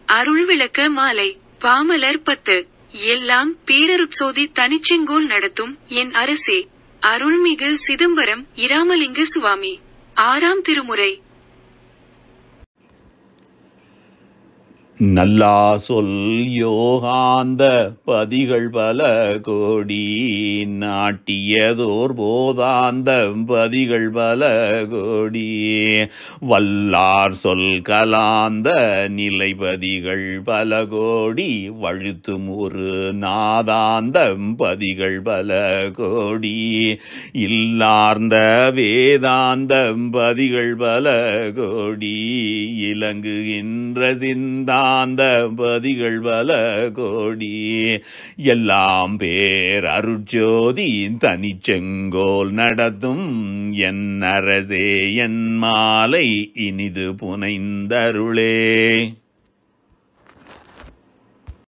அருள் விளக்க மாலை பாமலர் பத்து எல்லாம் பேரருட்சோதி தனிச்செங்கோல் நடத்தும் என் அரசே அருள்மிகு சிதம்பரம் இராமலிங்க சுவாமி ஆறாம் திருமுறை நல்லா சொல் யோகாந்த பதிகள் பல கோடி நாட்டியதோர் போதாந்த பதிகள் பல கோடி வல்லார் சொல் கலாந்த நிலைபதிகள் பல கோடி வழுத்தும் ஒரு நாதாந்த பதிகள் பல கோடி இல்லார்ந்த வேதாந்த பதிகள் பல கோடி இலங்குகின்ற சிந்தாந்த பதிகள் பல கோடி எல்லாம் பேர் அருட்சோதி தனிச்செங்கோல் நடத்தும் என் அரசே என் மாலை இனிது புனைந்தருளே